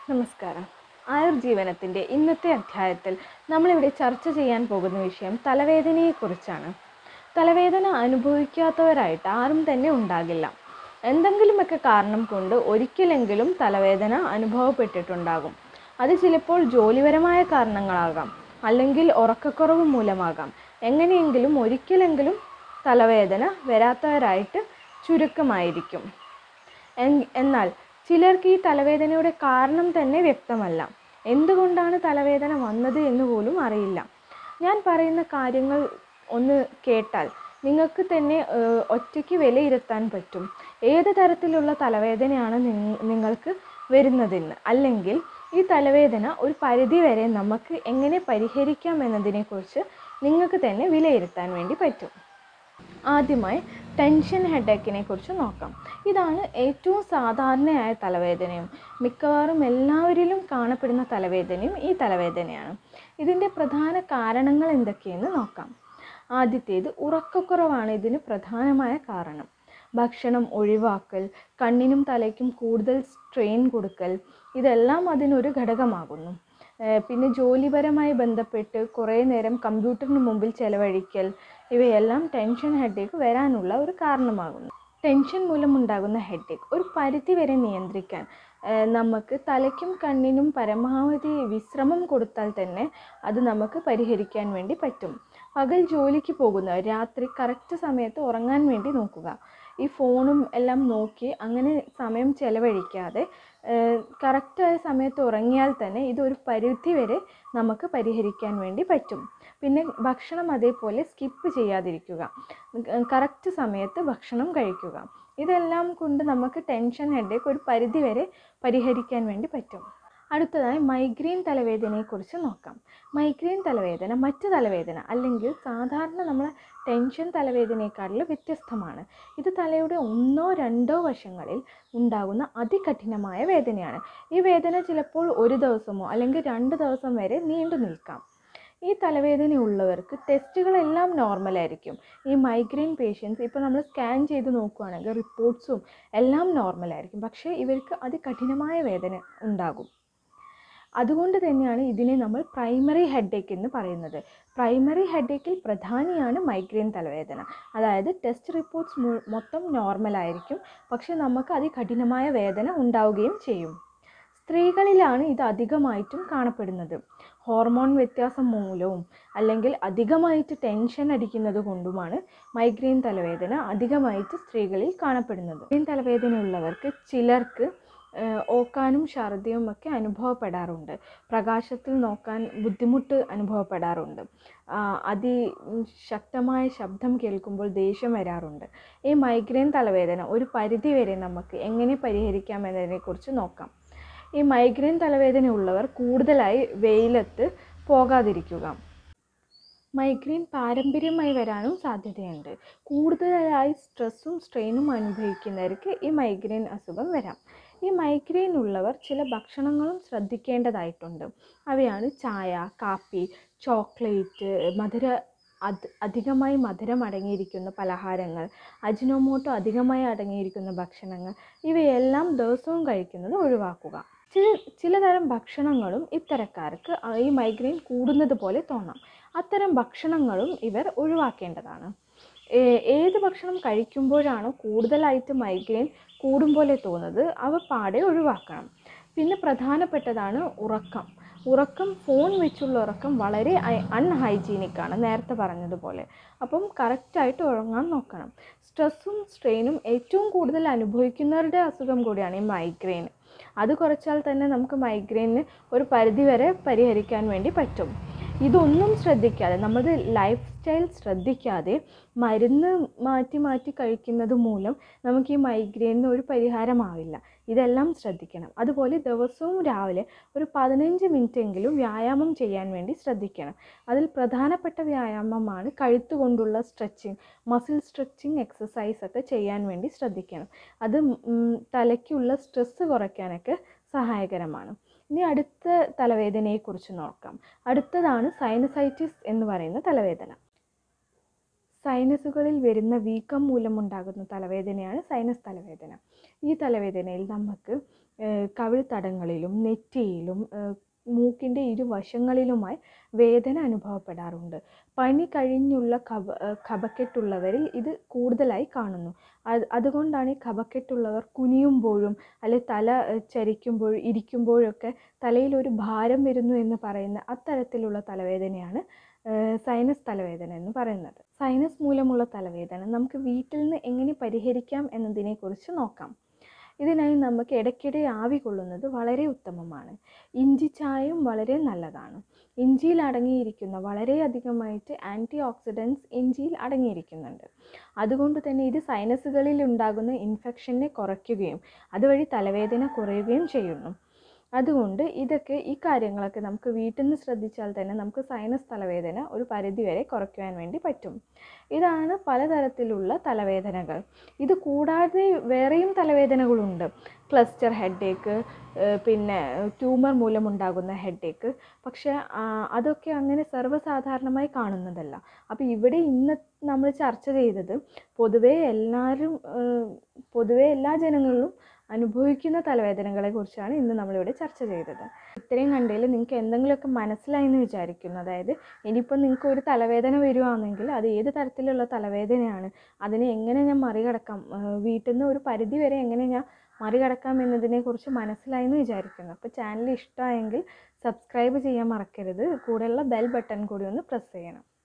നമസ്കാരം ആയുർജീവനത്തിൻ്റെ ഇന്നത്തെ അധ്യായത്തിൽ നമ്മളിവിടെ ചർച്ച ചെയ്യാൻ പോകുന്ന വിഷയം തലവേദനയെക്കുറിച്ചാണ് തലവേദന അനുഭവിക്കാത്തവരായിട്ട് ആരും തന്നെ ഉണ്ടാകില്ല എന്തെങ്കിലുമൊക്കെ കാരണം കൊണ്ട് ഒരിക്കലെങ്കിലും തലവേദന അനുഭവപ്പെട്ടിട്ടുണ്ടാകും അത് ചിലപ്പോൾ ജോലിപരമായ കാരണങ്ങളാകാം അല്ലെങ്കിൽ ഉറക്കക്കുറവ് മൂലമാകാം എങ്ങനെയെങ്കിലും ഒരിക്കലെങ്കിലും തലവേദന വരാത്തവരായിട്ട് ചുരുക്കമായിരിക്കും എൻ- എന്നാൽ ചിലർക്ക് ഈ തലവേദനയുടെ കാരണം തന്നെ വ്യക്തമല്ല എന്തുകൊണ്ടാണ് തലവേദന വന്നത് എന്ന് പോലും അറിയില്ല ഞാൻ പറയുന്ന കാര്യങ്ങൾ ഒന്ന് കേട്ടാൽ നിങ്ങൾക്ക് തന്നെ ഏഹ്, ഒറ്റയ്ക്ക് വിലയിരുത്താൻ പറ്റും ഏത് തരത്തിലുള്ള തലവേദനയാണ് നിങ്ങ- നിങ്ങൾക്ക് വരുന്നതെന്ന് അല്ലെങ്കിൽ ഈ തലവേദന ഒരു പരിധി വരെ നമുക്ക് എങ്ങനെ പരിഹരിക്കാം എന്നതിനെക്കുറിച്ച് നിങ്ങൾക്ക് തന്നെ വിലയിരുത്താൻ വേണ്ടി പറ്റും ആദ്യമായി ടെൻഷൻ ഹെഡേക്കിനെ കുറിച്ച് നോക്കാം ഇതാണ് ഏറ്റവും സാധാരണയായ തലവേദനയും മിക്കവാറും എല്ലാവരിലും കാണപ്പെടുന്ന തലവേദനയും ഈ തലവേദനയാണ് ഇതിൻ്റെ പ്രധാന കാരണങ്ങൾ എന്തൊക്കെയെന്ന് നോക്കാം ആദ്യത്തേത് ഉറക്കക്കുറവാണ് ഇതിന് പ്രധാനമായ കാരണം ഭക്ഷണം ഒഴിവാക്കൽ കണ്ണിനും തലയ്ക്കും കൂടുതൽ സ്ട്രെയിൻ കൊടുക്കൽ ഇതെല്ലാം അതിനൊരു ഘടകമാകുന്നു ഏഹ് പിന്നെ ജോലിപരമായി ബന്ധപ്പെട്ട് കുറേ നേരം കമ്പ്യൂട്ടറിന് മുമ്പിൽ ചെലവഴിക്കൽ ഇവയെല്ലാം ടെൻഷൻ ഹെഡേക്ക് വരാനുള്ള ഒരു കാരണമാകുന്നു ടെൻഷൻ മൂലമുണ്ടാകുന്ന ഹെഡേക്ക് ഒരു പരിധി വരെ നിയന്ത്രിക്കാൻ ഏഹ് നമുക്ക് തലയ്ക്കും കണ്ണിനും പരമാവധി വിശ്രമം കൊടുത്താൽ തന്നെ അത് നമുക്ക് പരിഹരിക്കാൻ വേണ്ടി പറ്റും പകൽ ജോലിക്ക് പോകുന്നവർ രാത്രി കറക്റ്റ് സമയത്ത് ഉറങ്ങാൻ വേണ്ടി നോക്കുക ഈ ഫോണും എല്ലാം നോക്കി അങ്ങനെ സമയം ചെലവഴിക്കാതെ കറക്റ്റായ സമയത്ത് ഉറങ്ങിയാൽ തന്നെ ഇതൊരു പരിധി വരെ നമുക്ക് പരിഹരിക്കാൻ വേണ്ടി പറ്റും പിന്നെ ഭക്ഷണം അതേപോലെ സ്കിപ്പ് ചെയ്യാതിരിക്കുക കറക്റ്റ് സമയത്ത് ഭക്ഷണം കഴിക്കുക ഇതെല്ലാം കൊണ്ട് നമുക്ക് ടെൻഷൻ ഹെഡേക്ക് ഒരു പരിധി വരെ പരിഹരിക്കാൻ വേണ്ടി പറ്റും അടുത്തതായി മൈഗ്രെയിൻ തലവേദനയെക്കുറിച്ച് നോക്കാം മൈഗ്രെയിൻ തലവേദന മറ്റ് തലവേദന അല്ലെങ്കിൽ സാധാരണ നമ്മളെ ടെൻഷൻ തലവേദനയെക്കാട്ടിൽ വ്യത്യസ്തമാണ് ഇത് തലയുടെ ഒന്നോ രണ്ടോ വശങ്ങളിൽ ഉണ്ടാകുന്ന അതികഠിനമായ വേദനയാണ് ഈ വേദന ചിലപ്പോൾ ഒരു ദിവസമോ അല്ലെങ്കിൽ രണ്ട് ദിവസം വരെ നീണ്ടു നിൽക്കാം ഈ തലവേദന ഉള്ളവർക്ക് ടെസ്റ്റുകളെല്ലാം നോർമലായിരിക്കും ഈ മൈഗ്രെയിൻ പേഷ്യൻസ് ഇപ്പോൾ നമ്മൾ സ്കാൻ ചെയ്ത് നോക്കുകയാണെങ്കിൽ റിപ്പോർട്ട്സും എല്ലാം നോർമലായിരിക്കും പക്ഷേ ഇവർക്ക് അതികഠിനമായ വേദന ഉണ്ടാകും അതുകൊണ്ട് തന്നെയാണ് ഇതിനെ നമ്മൾ പ്രൈമറി ഹെഡേക്ക് എന്ന് പറയുന്നത് പ്രൈമറി ഹെഡേക്കിൽ പ്രധാനിയാണ് മൈഗ്രെയിൻ തലവേദന അതായത് ടെസ്റ്റ് റിപ്പോർട്ട്സ് മൊത്തം നോർമലായിരിക്കും പക്ഷേ നമുക്ക് അതികഠിനമായ വേദന ഉണ്ടാവുകയും ചെയ്യും സ്ത്രീകളിലാണ് ഇത് അധികമായിട്ടും കാണപ്പെടുന്നത് ഹോർമോൺ വ്യത്യാസം മൂലവും അല്ലെങ്കിൽ അധികമായിട്ട് ടെൻഷൻ അടിക്കുന്നത് കൊണ്ടുമാണ് മൈഗ്രെയിൻ തലവേദന അധികമായിട്ട് സ്ത്രീകളിൽ കാണപ്പെടുന്നത് മൈഗ്രെയിൻ തലവേദന ഉള്ളവർക്ക് ചിലർക്ക് ഏഹ്, ഓക്കാനും ഛർദിയും ഒക്കെ അനുഭവപ്പെടാറുണ്ട് പ്രകാശത്തിൽ നോക്കാൻ ബുദ്ധിമുട്ട് അനുഭവപ്പെടാറുണ്ട് ആ, അതി ഉം, ശക്തമായ ശബ്ദം കേൾക്കുമ്പോൾ ദേഷ്യം വരാറുണ്ട് ഈ മൈഗ്രെയിൻ തലവേദന ഒരു പരിധി വരെ നമുക്ക് എങ്ങനെ പരിഹരിക്കാം എന്നതിനെക്കുറിച്ച് നോക്കാം ഈ മൈഗ്രെയിൻ തലവേദന ഉള്ളവർ കൂടുതലായി വെയിലത്ത് പോകാതിരിക്കുക മൈഗ്രെയിൻ പാരമ്പര്യമായി വരാനും സാധ്യതയുണ്ട് കൂടുതലായി സ്ട്രെസ്സും സ്ട്രെയിനും അനുഭവിക്കുന്നവർക്ക് ഈ മൈഗ്രെയിൻ അസുഖം വരാം ഈ മൈഗ്രെയിൻ ഉള്ളവർ ചില ഭക്ഷണങ്ങളും ശ്രദ്ധിക്കേണ്ടതായിട്ടുണ്ട് അവയാണ് ചായ കാപ്പി ചോക്ലേറ്റ് മധുര അത് അധികമായി മധുരം അടങ്ങിയിരിക്കുന്ന പലഹാരങ്ങൾ അജിനോമോട്ടോ അധികമായി അടങ്ങിയിരിക്കുന്ന ഭക്ഷണങ്ങൾ ഇവയെല്ലാം ദിവസവും കഴിക്കുന്നത് ഒഴിവാക്കുക ചില ചിലതരം ഭക്ഷണങ്ങളും ഇത്തരക്കാർക്ക് ആ ഈ മൈഗ്രെയിൻ കൂടുന്നത് പോലെ തോന്നാം അത്തരം ഭക്ഷണങ്ങളും ഇവർ ഒഴിവാക്കേണ്ടതാണ് ഏ- ഏത് ഭക്ഷണം കഴിക്കുമ്പോഴാണോ കൂടുതലായിട്ട് മൈഗ്രെയിൻ കൂടും പോലെ തോന്നുന്നത് അവ പാടെ ഒഴിവാക്കണം പിന്നെ പ്രധാനപ്പെട്ടതാണ് ഉറക്കം ഉറക്കം ഫോൺ വെച്ചുള്ള ഉറക്കം വളരെ അൺഹൈജീനിക് ആണ് നേരത്തെ പറഞ്ഞതുപോലെ അപ്പം കറക്റ്റായിട്ട് ഉറങ്ങാൻ നോക്കണം സ്ട്രെസ്സും സ്ട്രെയിനും ഏറ്റവും കൂടുതൽ അനുഭവിക്കുന്നവരുടെ അസുഖം കൂടിയാണ് ഈ മൈഗ്രെയിൻ അത് കുറച്ചാൽ തന്നെ നമുക്ക് മൈഗ്രെയിന് ഒരു പരിധി വരെ പരിഹരിക്കാൻ വേണ്ടി പറ്റും ഇതൊന്നും ശ്രദ്ധിക്കാതെ നമ്മുടെ ലൈഫ് സ്റ്റൈൽ ശ്രദ്ധിക്കാതെ മരുന്ന് മാറ്റി മാറ്റി കഴിക്കുന്നത് മൂലം നമുക്ക് ഈ മൈഗ്രെയിനിന് ഒരു പരിഹാരമാവില്ല ഇതെല്ലാം ശ്രദ്ധിക്കണം അതുപോലെ ദിവസവും രാവിലെ ഒരു പതിനഞ്ച് മിനിറ്റെങ്കിലും വ്യായാമം ചെയ്യാൻ വേണ്ടി ശ്രദ്ധിക്കണം അതിൽ പ്രധാനപ്പെട്ട വ്യായാമമാണ് കഴുത്ത് കൊണ്ടുള്ള സ്ട്രെച്ചിങ് മസിൽ സ്ട്രെച്ചിങ് എക്സസൈസ് ഒക്കെ ചെയ്യാൻ വേണ്ടി ശ്രദ്ധിക്കണം അത് ഉം, തലയ്ക്കുള്ള സ്ട്രെസ്സ് കുറയ്ക്കാനൊക്കെ സഹായകരമാണ് ഇനി അടുത്ത തലവേദനയെക്കുറിച്ച് നോക്കാം അടുത്തതാണ് സൈനസൈറ്റിസ് എന്ന് പറയുന്ന തലവേദന സൈനസുകളിൽ വരുന്ന വീക്കം മൂലമുണ്ടാകുന്ന തലവേദനയാണ് സൈനസ് തലവേദന ഈ തലവേദനയിൽ നമുക്ക് കവിൾത്തടങ്ങളിലും നെറ്റിയിലും മൂക്കിൻ്റെ ഇരുവശങ്ങളിലുമായി വേദന അനുഭവപ്പെടാറുണ്ട് പനി കഴിഞ്ഞുള്ള കഫ കഫക്കെട്ടുള്ളവരിൽ ഇത് കൂടുതലായി കാണുന്നു അത് അതുകൊണ്ടാണ് ഈ കഫക്കെട്ടുള്ളവർ കുനിയുമ്പോഴും അല്ലെ തല ചരിക്കുമ്പോൾ ഇരിക്കുമ്പോഴൊക്കെ തലയിൽ ഒരു ഭാരം വരുന്നു എന്ന് പറയുന്ന അത്തരത്തിലുള്ള തലവേദനയാണ് സൈനസ് തലവേദന എന്ന് പറയുന്നത് സൈനസ് മൂലമുള്ള തലവേദന നമുക്ക് വീട്ടിൽ നിന്ന് എങ്ങനെ പരിഹരിക്കാം എന്നതിനെക്കുറിച്ച് നോക്കാം ഇതിനായി നമുക്ക് ഇടയ്ക്കിടെ ആവി കൊള്ളുന്നത് വളരെ ഉത്തമമാണ് ഇഞ്ചി ചായയും വളരെ നല്ലതാണ് ഇഞ്ചിയിൽ അടങ്ങിയിരിക്കുന്ന വളരെയധികമായിട്ട് ആൻറ്റി ഓക്സിഡൻസ് ഇഞ്ചിയിൽ അടങ്ങിയിരിക്കുന്നുണ്ട് അതുകൊണ്ട് തന്നെ ഇത് സൈനസുകളിൽ ഉണ്ടാകുന്ന ഇൻഫെക്ഷനെ കുറയ്ക്കുകയും അതുവഴി തലവേദന കുറയുകയും ചെയ്യുന്നു അതുകൊണ്ട് ഇതൊക്കെ ഈ കാര്യങ്ങളൊക്കെ നമുക്ക് വീട്ടിൽ നിന്ന് ശ്രദ്ധിച്ചാൽ തന്നെ നമുക്ക് സൈനസ് തലവേദന ഒരു പരിധിവരെ കുറയ്ക്കുവാൻ വേണ്ടി പറ്റും ഇതാണ് പലതരത്തിലുള്ള തലവേദനകൾ ഇത് കൂടാതെ വേറെയും തലവേദനകളുണ്ട് ക്ലസ്റ്റർ ഹെഡേക്ക് പിന്നെ ട്യൂമർ മൂലമുണ്ടാകുന്ന ഹെഡേക്ക് പക്ഷേ അതൊക്കെ അങ്ങനെ സർവ്വസാധാരണമായി കാണുന്നതല്ല അപ്പോൾ ഇവിടെ ഇന്ന് നമ്മൾ ചർച്ച ചെയ്തത് പൊതുവേ എല്ലാവരും പൊതുവേ എല്ലാ ജനങ്ങളിലും അനുഭവിക്കുന്ന തലവേദനകളെ കുറിച്ചാണ് ഇന്ന് നമ്മളിവിടെ ചർച്ച ചെയ്തത് ഇത്രയും കണ്ടതിൽ നിങ്ങൾക്ക് എന്തെങ്കിലുമൊക്കെ മനസ്സിലായി എന്ന് വിചാരിക്കുന്നു അതായത് ഇനിയിപ്പോൾ നിങ്ങൾക്ക് ഒരു തലവേദന വരുവാണെങ്കിൽ അത് ഏത് തരത്തിലുള്ള തലവേദനയാണ് അതിനെ എങ്ങനെ ഞാൻ മറികടക്കാം വീട്ടിൽ നിന്ന് ഒരു പരിധി വരെ എങ്ങനെ ഞാൻ മറികടക്കാം എന്നതിനെക്കുറിച്ച് മനസ്സിലായി എന്ന് വിചാരിക്കുന്നു അപ്പോൾ ചാനൽ ഇഷ്ടമായെങ്കിൽ സബ്സ്ക്രൈബ് ചെയ്യാൻ മറക്കരുത് കൂടെയുള്ള ബെൽ ബട്ടൺ കൂടി ഒന്ന് പ്രസ് ചെയ്യണം